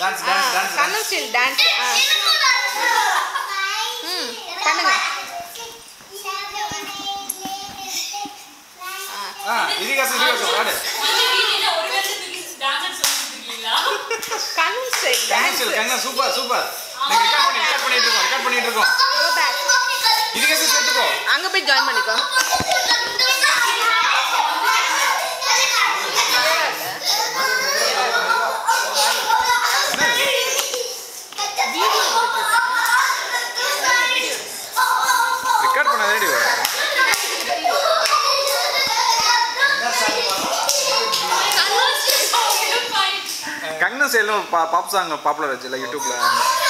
dance ஆ dance dance Kannan still dance ஆ ம் பண்ணுங்க ஆ இதிகாசம் இதிகாசம் ஆடு கண்ணன் ஸ்டைல் கங்கன் டான்ஸ் ஸ்டைல் கங்கன் சூப்பர் சூப்பர் நீங்க ரெக்கார்ட் பண்ணி ரெக்கார்ட் பண்ணிட்டு இருக்கோம் ரெக்கார்ட் பண்ணிட்டு இருக்கோம் கோ பேக் இதிகாசம் சேர்த்துக்கோ அங்க போய் ஜாயின் பண்ணிக்கோ ரெக்கார்ட் பண்ண ரெடி கங்கன் ஸ்டைல்னு ஒரு பாப் சாங் பாப்புலர் ஆச்சுல யூடியூப்ல